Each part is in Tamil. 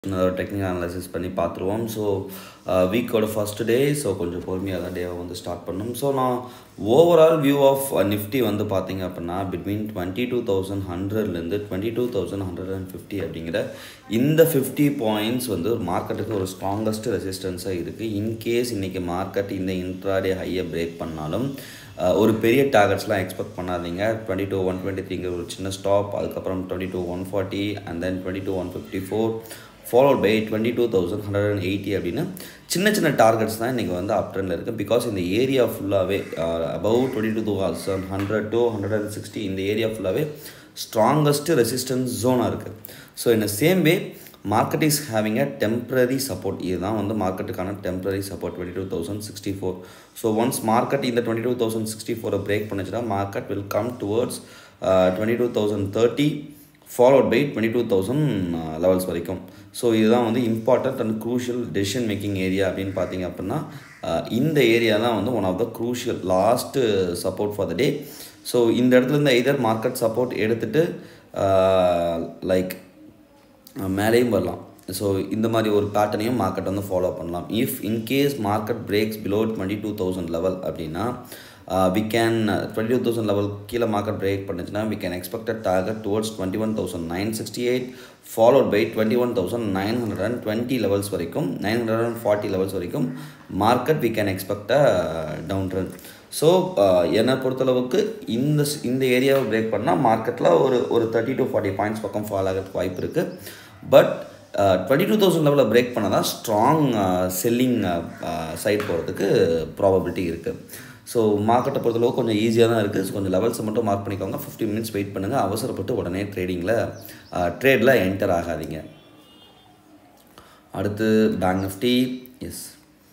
டெக்னிக்கல் அனலைசிஸ் பண்ணி பார்த்துருவோம் ஸோ வீக்கோட ஃபஸ்ட் டே ஸோ கொஞ்சம் பொறுமையாக தான் டேவை வந்து ஸ்டார்ட் பண்ணணும் ஸோ நான் ஓவரால் வியூ ஆஃப் நிஃப்டி வந்து பார்த்தீங்க அப்படின்னா பிட்வீன் டுவெண்ட்டி டூ தௌசண்ட் ஹண்ட்ரட்லேருந்து twenty two thousand hundred and fifty அப்படிங்கிற இந்த ஃபிஃப்டி பாயிண்ட்ஸ் வந்து ஒரு மார்க்கெட்டுக்கு ஒரு ஸ்ட்ராங்கஸ்ட் ரெசிஸ்டன்ஸாக இருக்குது இன்கேஸ் இன்றைக்கி மார்க்கெட் இந்த இன்ட்ராடே ஹையை பிரேக் பண்ணாலும் அஹ், ஒரு பெரிய டார்கெட்ஸ்லாம் எக்ஸ்பெக்ட் பண்ணாதீங்க டுவெண்ட்டி டூ ஒன் டுவெண்ட்டி த்ரீங்கிற ஒரு சின்ன ஸ்டாப் அதுக்கப்புறம் twenty two one forty and then twenty two one fifty four followed by twenty two thousand hundred and eighty அப்படின்னு சின்ன சின்ன டார்கெட்ஸ் தான் இன்றைக்கி வந்து அப் ட்ரெண்டில் இருக்குது பிகாஸ் இந்த ஏரியா ஃபுல்லாகவே above twenty two thousand hundred two hundred and sixty இந்த ஏரியா ஃபுல்லாகவே ஸ்ட்ராங்கஸ்ட் ரெசிஸ்டன்ஸ் ஜோனாக இருக்குது ஸோ இந்த same way market is having a temporary support இதுதான் வந்து மார்க்கெட்டுக்கான temporary support twenty two thousand sixty four so once market இந்த டுவெண்ட்டி டூ தௌசண்ட் சிக்ஸ்டி ஃபோரை பிரேக் பண்ணுச்சுன்னா market will come towards twenty two thousand thirty followed by twenty two thousand levels வரைக்கும் ஸோ இதுதான் வந்து important and crucial decision making area அப்படின்னு பார்த்தீங்க அப்படின்னா அஹ், இந்த ஏரியா தான் வந்து one of the crucial last support for the day so இந்த இடத்துல இருந்து எதர் மார்க்கெட் சப்போர்ட் எடுத்துட்டு லைக் மேலேயும் வரலாம் ஸோ இந்த மாதிரி ஒரு பேட்டர்னையும் மார்க்கெட் வந்து ஃபாலோ பண்ணலாம் if in case market breaks below twenty two thousand level அப்படின்னா we can twenty two thousand level கீழே மார்க்கெட் பிரேக் பண்ணுச்சுன்னா we can expected target towards twenty one thousand nine sixty eight followed by twenty one thousand nine hundred and twenty levels வரைக்கும் nine hundred and forty levels வரைக்கும் market we can expect a down trend so என்னை பொறுத்தளவுக்கு இந்த ஸ்- இந்த ஏரியாவை பிரேக் பண்ணால் மார்க்கெட்டில் ஒரு ஒரு தேர்ட்டி டு ஃபார்ட்டி பாயிண்ட்ஸ் பக்கம் ஃபால் ஆகிறதுக்கு வாய்ப்பு இருக்குது பட் டுவெண்ட்டி டூ தௌசண்ட் லெவலில் பிரேக் பண்ணால் தான் ஸ்ட்ராங் செல்லிங் சைட் போகிறதுக்கு ப்ராபபிலிட்டி இருக்குது ஸோ மார்க்கெட்டை பொறுத்தளவு கொஞ்சம் ஈஸியாக தான் இருக்குது ஸோ கொஞ்சம் லெவல்ஸை மட்டும் மார்க் பண்ணிக்கோங்க ஃபிஃப்டி மினிட்ஸ் வெயிட் பண்ணுங்கள் அவசரப்பட்டு உடனே ட்ரேடிங்கில் ட்ரேடில் என்டர் ஆகாதீங்க அடுத்து பேங்க் நிஃப்டி எஸ்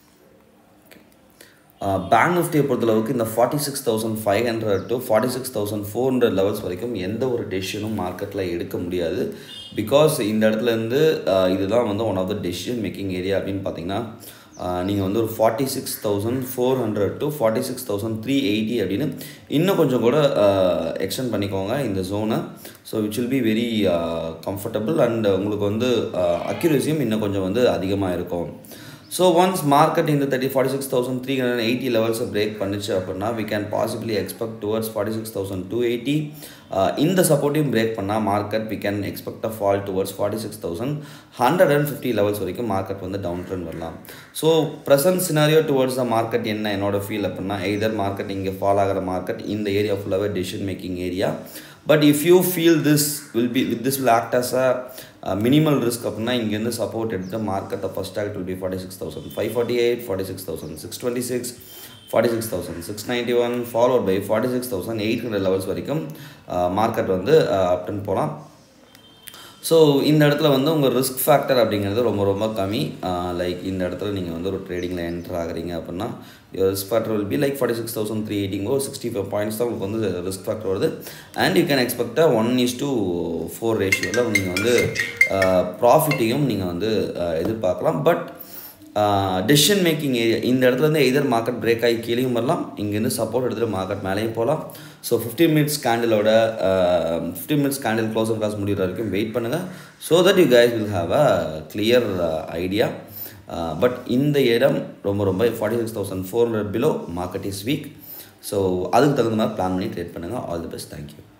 பேங்க் நிஃப்டியை பொறுத்தளவுக்கு இந்த forty six thousand five hundred to forty six thousand four hundred levels வரைக்கும் எந்த ஒரு டெசிஷனும் மார்க்கெட்டில் எடுக்க முடியாது பிகாஸ் இந்த இடத்துல இருந்து ஆஹ், இதுதான் வந்து one of the decision making area அப்படின்னு பார்த்தீங்கன்னா நீங்கள் வந்து ஒரு forty six thousand four hundred to forty six thousand three eighty அப்படின்னு இன்னும் கொஞ்சம் கூட எக்ஸ்டெண்ட் பண்ணிக்கோங்க இந்த ஜோனை so which will be very comfortable and உங்களுக்கு வந்து அக்யூரேசியும் இன்னும் கொஞ்சம் வந்து அதிகமாக இருக்கும் ஸோ ஒன்ஸ் மார்க்கெட் இந்த thirty forty six thousand three hundred eighty லெவல்ஸை பிரேக் பண்ணுச்சு அப்படின்னா we can possibly expect towards forty six thousand two eighty இந்த சப்போர்ட்டையும் பிரேக் பண்ணால் market we can expect a fall towards forty six thousand hundred and fifty levels வரைக்கும் மார்க்கெட் வந்து டவுன் ட்ரெண்ட் வரலாம் so present scenario towards the market என்ன என்னோட ஃபீல் அப்படின்னா எய்தர் மார்க்கெட் இங்கே ஃபால் ஆகிற மார்க்கெட் இந்த ஏரியா ஃபுல்லாகவே decision making area but if you feel this will be with this will act as a minimal risk அப்படின்னா இங்கேருந்து சப்போர்ட் எடுத்து மார்க்கெட்டை first target will be forty six thousand five forty eight forty six thousand six twenty six forty six thousand six ninety one followed by forty six thousand eight hundred levels வரைக்கும் மார்க்கெட் வந்து அப்டன் போகலாம் ஸோ இந்த இடத்துல வந்து உங்கள் ரிஸ்க் ஃபேக்டர் அப்படிங்கிறது ரொம்ப ரொம்ப கம்மி லைக் இந்த இடத்துல நீங்கள் வந்து ஒரு ட்ரேடிங்கில் என்டர் ஆகுறீங்க அப்படின்னா risk factor will be like forty six thousand three எயிட்டிங்கோ சிக்ஸ்டி ஃபைவ் பாயிண்ட்ஸ் தான் உங்களுக்கு வந்து ரிஸ்க் ஃபேக்டர் வருது and you can expect one is to four ரேஷியோவில் நீங்கள் வந்து ப்ராஃபிட்டையும் நீங்கள் வந்து அஹ், எதிர்பார்க்கலாம் பட் டெசிஷன் மேக்கிங் ஏரியா இந்த இடத்துல இருந்து எதர் மார்க்கெட் பிரேக் ஆகி கீழேயும் வரலாம் இங்கேருந்து சப்போர்ட் எடுத்துகிட்டு மார்க்கெட் மேலேயும் போகலாம் ஸோ ஃபிஃப்டி மினிட்ஸ் கேண்டிலோட fifty minutes candle close and class முடிகிற வரைக்கும் வெயிட் பண்ணுங்கள் so that you guys will have a clear idea but இந்த இடம் ரொம்ப ரொம்ப forty six thousand four hundred below market is weak so அதுக்கு தகுந்த மாதிரி பிளான் பண்ணி ட்ரேட் பண்ணுங்கள் ஆல் தி பெஸ்ட் தேங்க்யூ